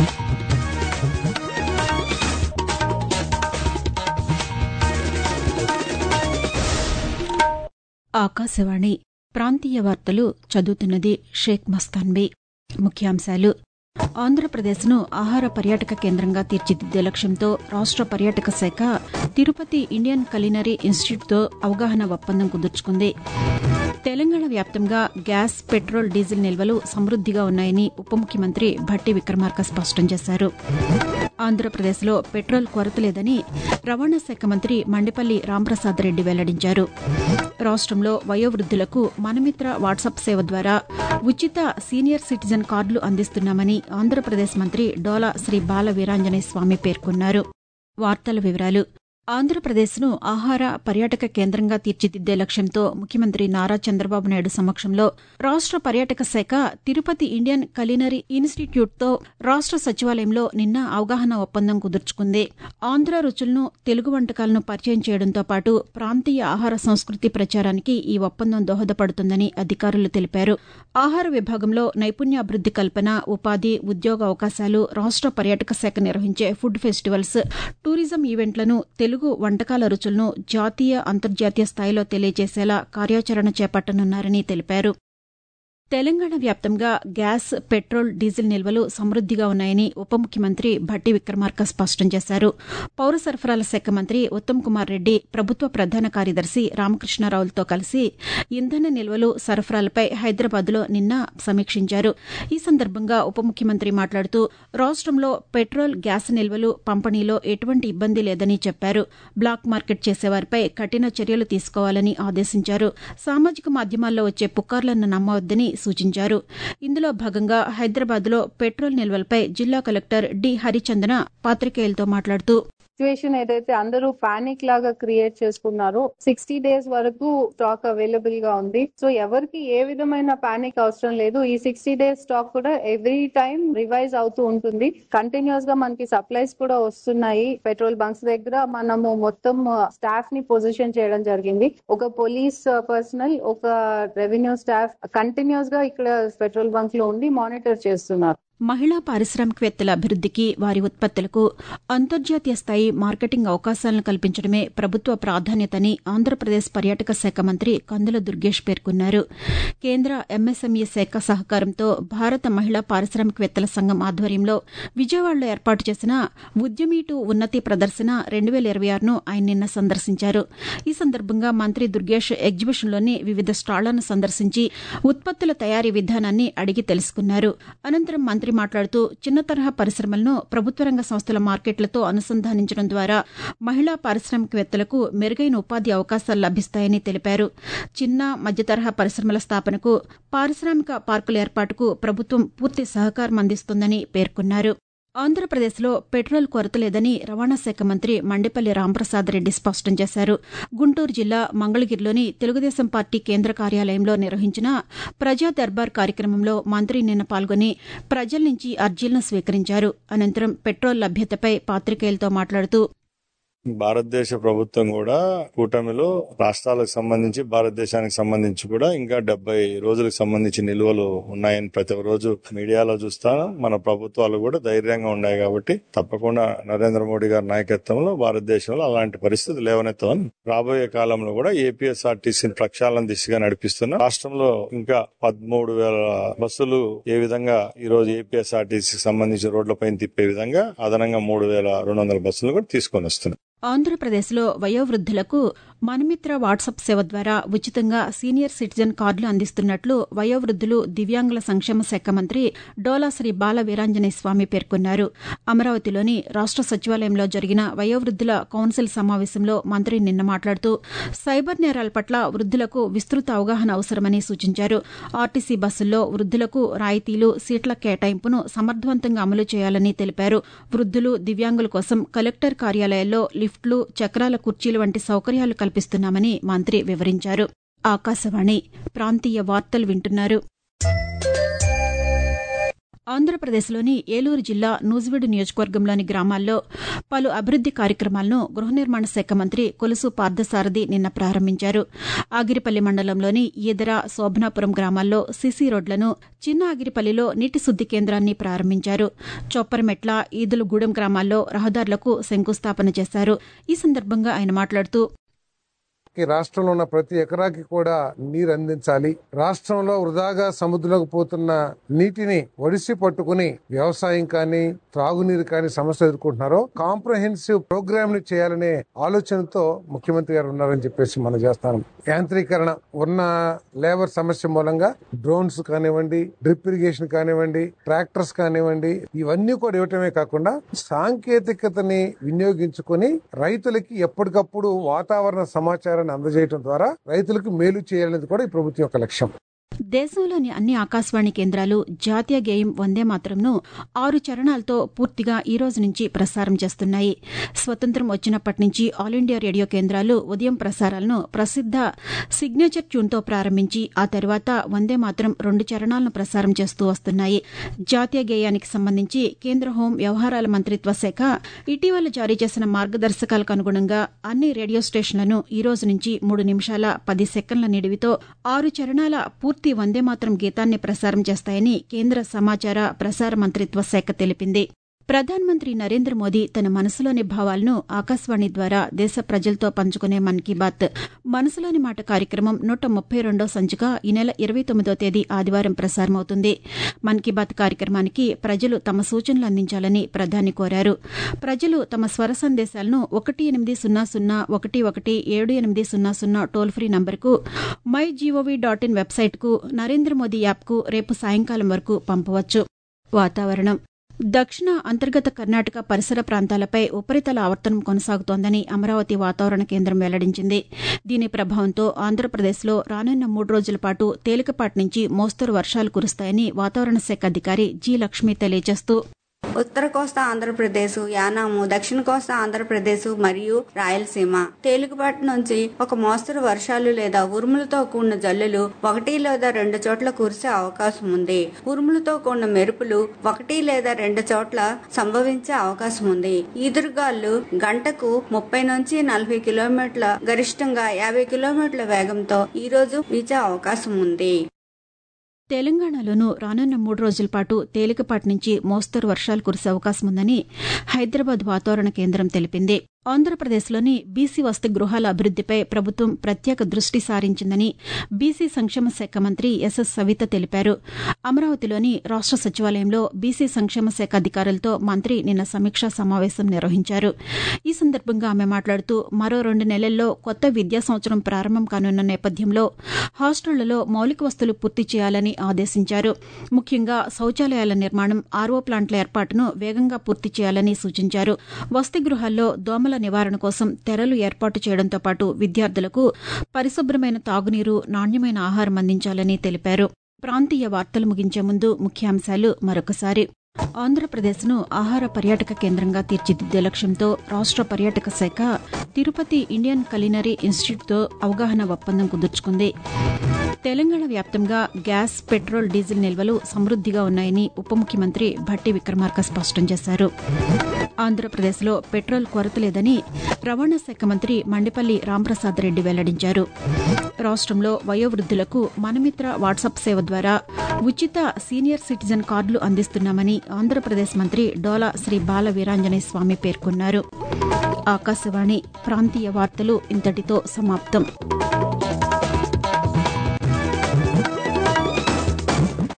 ఆకాశవాణి ప్రాంతీయ వార్తలు చదువుతున్నది షేక్ మస్తాన్బీ ముఖ్యాంశాలు ఆంధ్రప్రదేశ్ను ఆహార పర్యాటక కేంద్రంగా తీర్చిదిద్దే లక్ష్యంతో రాష్ట పర్యాటక శాఖ తిరుపతి ఇండియన్ కలినరీ ఇన్స్టిట్యూట్తో అవగాహన ఒప్పందం కుదుర్చుకుంది తెలంగాణ వ్యాప్తంగా గ్యాస్ పెట్రోల్ డీజిల్ నిల్వలు సమృద్దిగా ఉన్నాయని ఉప ముఖ్యమంత్రి భట్టి విక్రమార్క స్పష్టం చేశారు ఆంధ్రప్రదేశ్లో పెట్రోల్ కొరత లేదని రవాణా శాఖ మంత్రి మండిపల్లి రాంప్రసాద్ రెడ్డి వెల్లడించారు రాష్టంలో వయోవృద్దులకు మనమిత్ర వాట్సాప్ సేవ ద్వారా ఉచిత సీనియర్ సిటిజన్ కార్డులు అందిస్తున్నామని ఆంధ్రప్రదేశ్ మంత్రి డోలా శ్రీ బాల వీరాంజనేయ స్వామి పేర్కొన్నారు వార్తల వివరాలు ఆంధ్రప్రదేశ్ను ఆహార పర్యాటక కేంద్రంగా తీర్చిదిద్దే లక్ష్యంతో ముఖ్యమంత్రి నారా చంద్రబాబు నాయుడు సమక్షంలో రాష్ట పర్యాటక శాఖ తిరుపతి ఇండియన్ కలినరీ ఇన్స్టిట్యూట్తో రాష్ట సచివాలయంలో నిన్న అవగాహన ఒప్పందం కుదుర్చుకుంది ఆంధ్ర రుచులను తెలుగు వంటకాలను పరిచయం చేయడంతో పాటు ప్రాంతీయ ఆహార సంస్కృతి ప్రచారానికి ఈ ఒప్పందం దోహదపడుతుందని అధికారులు తెలిపారు ఆహార విభాగంలో నైపుణ్యాభివృద్ది కల్పన ఉపాధి ఉద్యోగ అవకాశాలు రాష్ట పర్యాటక శాఖ నిర్వహించే ఫుడ్ ఫెస్టివల్స్ టూరిజం ఈవెంట్లను తెలుగు వంటకాల రుచులను జాతీయ అంతర్జాతీయ స్థాయిలో తెలియజేసేలా కార్యాచరణ చేపట్టనున్నారని తెలిపారు తెలంగాణ వ్యాప్తంగా గ్యాస్ పెట్రోల్ డీజిల్ నిల్వలు సమృద్దిగా ఉన్నాయని ఉప ముఖ్యమంత్రి భట్టి విక్రమార్క స్పష్టం చేశారు పౌర సరఫరాల శాఖ మంత్రి ఉత్తమ్ కుమార్ రెడ్డి ప్రభుత్వ ప్రధాన కార్యదర్శి రామకృష్ణారావులతో కలిసి ఇంధన నిల్వలు సరఫరాలపై హైదరాబాద్లో నిన్న సమీక్షించారు ఈ సందర్భంగా ఉప ముఖ్యమంత్రి మాట్లాడుతూ రాష్టంలో పెట్రోల్ గ్యాస్ నిల్వలు పంపిణీలో ఎటువంటి ఇబ్బంది లేదని చెప్పారు బ్లాక్ మార్కెట్ చేసేవారిపై కఠిన చర్యలు తీసుకోవాలని ఆదేశించారు సామాజిక మాధ్యమాల్లో వచ్చే పుకార్లను నమ్మవద్దని సూచించారు ఇందులో భాగంగా హైదరాబాద్లో పెట్రోల్ నిల్వలపై జిల్లా కలెక్టర్ డి హరిచందన పాతికేయులతో మాట్లాడుతూ సిచ్యువేషన్ ఏదైతే అందరూ పానిక్ లాగా క్రియేట్ చేసుకున్నారో సిక్స్టీ డేస్ వరకు స్టాక్ అవైలబుల్ గా ఉంది సో ఎవరికి ఏ విధమైన పానిక్ అవసరం లేదు ఈ సిక్స్టీ డేస్ స్టాక్ కూడా ఎవ్రీ టైం రివైజ్ అవుతూ ఉంటుంది కంటిన్యూస్ గా మనకి సప్లైస్ కూడా వస్తున్నాయి పెట్రోల్ బంక్స్ దగ్గర మనము మొత్తం స్టాఫ్ ని పొజిషన్ చేయడం జరిగింది ఒక పోలీస్ పర్సనల్ ఒక రెవెన్యూ స్టాఫ్ కంటిన్యూస్ గా ఇక్కడ పెట్రోల్ బంక్ లో ఉండి మానిటర్ చేస్తున్నారు మహిళా పారిశ్రామికవేత్తల అభివృద్దికి వారి ఉత్పత్తులకు అంతర్జాతీయ స్థాయి మార్కెటింగ్ అవకాశాలను కల్పించడమే ప్రభుత్వ ప్రాధాన్యతని ఆంధ్రప్రదేశ్ పర్యాటక శాఖ మంత్రి కందుల దుర్గేష్ పేర్కొన్నారు కేంద్ర ఎంఎస్ఎంఈ శాఖ సహకారంతో భారత మహిళా పారిశ్రామికవేత్తల సంఘం ఆధ్వర్యంలో విజయవాడలో ఏర్పాటు చేసిన ఉద్యమీ టు ఉన్నతి ప్రదర్శన రెండు వేల ఇరవై ఆరును ఆయన నిన్న సందర్శించారు ఈ సందర్భంగా మంత్రి దుర్గేష్ ఎగ్జిబిషన్లోని వివిధ స్టాళ్లను సందర్శించి ఉత్పత్తుల తయారీ విధానాన్ని అడిగి తెలుసుకున్నారు అనంతరం మంత్రి మాట్లాడుతూ చిన్న తరహా పరిశ్రమలను ప్రభుత్వ రంగ సంస్థల మార్కెట్లతో అనుసంధానించడం ద్వారా మహిళా పారిశ్రామికవేత్తలకు మెరుగైన ఉపాధి అవకాశాలు లభిస్తాయని తెలిపారు చిన్న మధ్యతరహా పరిశ్రమల స్థాపనకు పారిశ్రామిక పార్కుల ఏర్పాటుకు ప్రభుత్వం పూర్తి సహకారం అందిస్తుందని పేర్కొన్నారు ఆంధ్రప్రదేశ్లో పెట్రోల్ కొరత లేదని రవాణా శాఖ మంత్రి మండిపల్లి రాంప్రసాద్ రెడ్డి స్పష్టం చేశారు గుంటూరు జిల్లా మంగళగిరిలోని తెలుగుదేశం పార్టీ కేంద్ర కార్యాలయంలో నిర్వహించిన ప్రజా దర్బార్ కార్యక్రమంలో మంత్రి నిన్న పాల్గొని ప్రజల నుంచి అర్జీలను స్వీకరించారు అనంతరం పెట్రోల్ లభ్యతపై పాతికేయులతో మాట్లాడుతూ భారతదేశ ప్రభుత్వం కూడా కూటమిలో రాష్ట్రాలకు సంబంధించి భారతదేశానికి సంబంధించి కూడా ఇంకా డెబ్బై రోజులకు సంబంధించి నిల్వలు ఉన్నాయని ప్రతి రోజు మీడియాలో చూస్తాను మన ప్రభుత్వాలు కూడా ధైర్యంగా ఉన్నాయి కాబట్టి తప్పకుండా నరేంద్ర మోడీ గారి నాయకత్వంలో భారతదేశంలో అలాంటి పరిస్థితి లేవనెత్తామని రాబోయే కాలంలో కూడా ఏపీఎస్ఆర్టీసీ ప్రక్షాళన దిశగా నడిపిస్తున్న రాష్ట్రంలో ఇంకా పదమూడు వేల బస్సులు ఏ విధంగా ఈ రోజు ఏపీఎస్ఆర్టీసీకి సంబంధించి రోడ్లపైన తిప్పే విధంగా అదనంగా మూడు వేల రెండు వందల బస్సులు కూడా తీసుకొని వస్తున్నాయి ఆంధ్రప్రదేశ్లో వయోవృద్దులకు మనమిత్ర వాట్సాప్ సేవ ద్వారా ఉచితంగా సీనియర్ సిటిజన్ కార్డులు అందిస్తున్నట్లు వయోవృద్దులు దివ్యాంగుల సంక్షేమ శాఖ మంత్రి డోలా శ్రీ బాల వీరాంజనేయ స్వామి పేర్కొన్నారు అమరావతిలోని రాష్ట సచివాలయంలో జరిగిన వయోవృద్దుల కౌన్సిల్ సమావేశంలో మంత్రి నిన్న మాట్లాడుతూ సైబర్ నేరాల పట్ల వృద్దులకు విస్తృత అవగాహన అవసరమని సూచించారు ఆర్టీసీ బస్సుల్లో వృద్దులకు రాయితీలు సీట్ల కేటాయింపును సమర్థవంతంగా అమలు చేయాలని తెలిపారు వృద్దులు దివ్యాంగుల కోసం కలెక్టర్ కార్యాలయాల్లో లిఫ్ట్లు చక్రాల కుర్చీలు వంటి సౌకర్యాలు కల్పిస్తున్నామని మంత్రి వివరించారు ఆకాశవాణి ప్రాంతీయ వార్తలు వింటున్నారు ఆంధ్రప్రదేశ్లోని ఏలూరు జిల్లా నూజివీడు నియోజకవర్గంలోని గ్రామాల్లో పలు అభివృద్ది కార్యక్రమాలను గృహ నిర్మాణ శాఖ మంత్రి కొలుసు పార్థసారథి నిన్న ప్రారంభించారు ఆగిరిపల్లి మండలంలోని ఈదర శోభనాపురం గ్రామాల్లో సిసి రోడ్లను చిన్న ఆగిరిపల్లిలో నీటి శుద్ది కేంద్రాన్ని ప్రారంభించారు చొప్పరమెట్ల ఈదులగూడెం గ్రామాల్లో రహదారులకు శంకుస్థాపన చేశారు ఈ సందర్భంగా ఆయన మాట్లాడుతూ ఈ రాష్ట్రంలో ఉన్న ప్రతి ఎకరాకి కూడా నీరు అందించాలి రాష్ట్రంలో వృధాగా సముద్రంలోకి పోతున్న నీటిని ఒడిసి పట్టుకుని వ్యవసాయం కానీ త్రాగునీరు కానీ సమస్య ఎదుర్కొంటున్నారో కాంప్రహెన్సివ్ ప్రోగ్రామ్ ని చేయాలనే ఆలోచనతో ముఖ్యమంత్రి గారు ఉన్నారని చెప్పేసి మనం చేస్తాం యాంత్రీకరణ ఉన్న లేబర్ సమస్య మూలంగా డ్రోన్స్ కానివ్వండి డ్రిప్ ఇరిగేషన్ కానివ్వండి ట్రాక్టర్స్ కానివ్వండి ఇవన్నీ కూడా ఇవ్వటమే కాకుండా సాంకేతికతని వినియోగించుకొని రైతులకి ఎప్పటికప్పుడు వాతావరణ సమాచారాన్ని అందజేయడం ద్వారా రైతులకు మేలు చేయాలనేది కూడా ఈ ప్రభుత్వం యొక్క లక్ష్యం దేశంలోని అన్ని ఆకాశవాణి కేంద్రాలు జాతీయ గేయం వందే మాత్రంను ఆరు చరణాలతో పూర్తిగా ఈ రోజు నుంచి ప్రసారం చేస్తున్నాయి స్వతంత్రం వచ్చినప్పటి నుంచి ఆల్ ఇండియా రేడియో కేంద్రాలు ఉదయం ప్రసారాలను ప్రసిద్ద సిగ్నేచర్ ట్యూన్తో ప్రారంభించి ఆ తర్వాత వందే మాత్రం రెండు చరణాలను ప్రసారం చేస్తూ వస్తున్నాయి జాతీయ గేయానికి సంబంధించి కేంద్ర హోం వ్యవహారాల మంత్రిత్వ శాఖ ఇటీవల జారీ చేసిన మార్గదర్శకాలకు అనుగుణంగా అన్ని రేడియో స్టేషన్లను ఈ రోజు నుంచి మూడు నిమిషాల పది సెకండ్ల నిడివితో ఆరు చరణాల పూర్తి వందే మాత్రం గీతాన్ని ప్రసారం చేస్తాయని కేంద్ర సమాచార ప్రసార మంత్రిత్వ శాఖ తెలిపింది ప్రధానమంత్రి నరేంద్ర మోదీ తన మనసులోని భావాలను ఆకాశవాణి ద్వారా దేశ ప్రజలతో పంచుకునే మన్ కీ బాత్ మనసులోని మాట కార్యక్రమం నూట ముప్పై రెండో సంచిక ఈ నెల ఇరవై తొమ్మిదో తేదీ ఆదివారం ప్రసారమవుతుంది మన్ కీ బాత్ కార్యక్రమానికి ప్రజలు తమ సూచనలు అందించాలని ప్రధాని కోరారు ప్రజలు తమ స్వర సందేశాలను ఒకటి ఎనిమిది సున్నా సున్నా ఒకటి ఒకటి ఏడు ఎనిమిది సున్నా సున్నా టోల్ ఫ్రీ నంబర్కు మై జీఓవీ డాట్ ఇన్ వెబ్సైట్కు నరేంద్ర మోదీ యాప్కు రేపు సాయంకాలం వరకు పంపవచ్చు వాతావరణం దక్షిణ అంతర్గత కర్ణాటక పరిసర ప్రాంతాలపై ఉపరితల ఆవర్తనం కొనసాగుతోందని అమరావతి వాతావరణ కేంద్రం వెల్లడించింది దీని ప్రభావంతో ఆంధ్రప్రదేశ్లో రానున్న మూడు రోజుల పాటు తేలికపాటి నుంచి మోస్తరు వర్షాలు కురుస్తాయని వాతావరణ శాఖ అధికారి జి లక్ష్మి తెలియజేస్తూ ఉత్తర కోస్తా ఆంధ్రప్రదేశ్ యానాము దక్షిణ కోస్తా ఆంధ్రప్రదేశ్ మరియు రాయలసీమ తేలికపాటి నుంచి ఒక మోస్తరు వర్షాలు లేదా ఉరుములతో కూడిన జల్లులు ఒకటి లేదా రెండు చోట్ల కురిసే అవకాశం ఉంది ఉరుములతో కూడిన మెరుపులు ఒకటి లేదా రెండు చోట్ల సంభవించే అవకాశం ఉంది ఈదురుగాలు గంటకు ముప్పై నుంచి నలభై కిలోమీటర్ల గరిష్టంగా యాభై కిలోమీటర్ల వేగంతో ఈ రోజు వీచే అవకాశం ఉంది తెలంగాణలోనూ రానున్న మూడు రోజుల పాటు తేలికపాటి నుంచి మోస్తరు వర్షాలు కురిసే అవకాశం ఉందని హైదరాబాద్ వాతావరణ కేంద్రం తెలిపింది ఆంధ్రప్రదేశ్లోని బీసీ వసతి గృహాల అభివృద్దిపై ప్రభుత్వం ప్రత్యేక దృష్టి సారించిందని బీసీ సంక్షేమ శాఖ మంత్రి ఎస్ఎస్ సవిత తెలిపారు అమరావతిలోని రాష్ట సచివాలయంలో బీసీ సంక్షేమ శాఖ అధికారులతో మంత్రి నిన్న సమీక్షా సమావేశం నిర్వహించారు ఈ సందర్భంగా ఆమె మాట్లాడుతూ మరో రెండు నెలల్లో కొత్త విద్యా సంవత్సరం ప్రారంభం కానున్న నేపథ్యంలో హాస్టళ్లలో మౌలిక వస్తువులు పూర్తి చేయాలని ఆదేశించారు ముఖ్యంగా శౌచాలయాల నిర్మాణం ఆర్వో ప్లాంట్ల ఏర్పాటును వేగంగా పూర్తి చేయాలని సూచించారు వసతి గృహాల్లో దోమల నివారణ కోసం తెరలు ఏర్పాటు చేయడంతో పాటు విద్యార్థులకు పరిశుభ్రమైన తాగునీరు నాణ్యమైన ఆహారం అందించాలని తెలిపారు ప్రాంతీయ వార్తలు ముగించే ముందు ముఖ్యాంశాలు మరొకసారి ఆంధ్రప్రదేశ్ను ఆహార పర్యాటక కేంద్రంగా తీర్చిదిద్దే లక్ష్యంతో రాష్ట పర్యాటక శాఖ తిరుపతి ఇండియన్ కలినరీ ఇన్స్టిట్యూట్తో అవగాహన ఒప్పందం కుదుర్చుకుంది తెలంగాణ వ్యాప్తంగా గ్యాస్ పెట్రోల్ డీజిల్ నిల్వలు సమృద్దిగా ఉన్నాయని ఉప ముఖ్యమంత్రి భట్టి విక్రమార్క స్పష్టం చేశారు ఆంధ్రప్రదేశ్లో పెట్రోల్ కొరత లేదని రవాణా శాఖ మంత్రి మండిపల్లి రాంప్రసాద్ రెడ్డి వెల్లడించారు రాష్ట్రంలో వయోవృద్ధులకు మనమిత్ర వాట్సాప్ సేవ ద్వారా ఉచిత సీనియర్ సిటిజన్ కార్డులు అందిస్తున్నామని ఆంధ్రప్రదేశ్ మంత్రి డోలా శ్రీ బాల వీరాంజనేయ స్వామి పేర్కొన్నారు ఆకాశవాణి ప్రాంతీయ వార్తలు ఇంతటితో సమాప్తం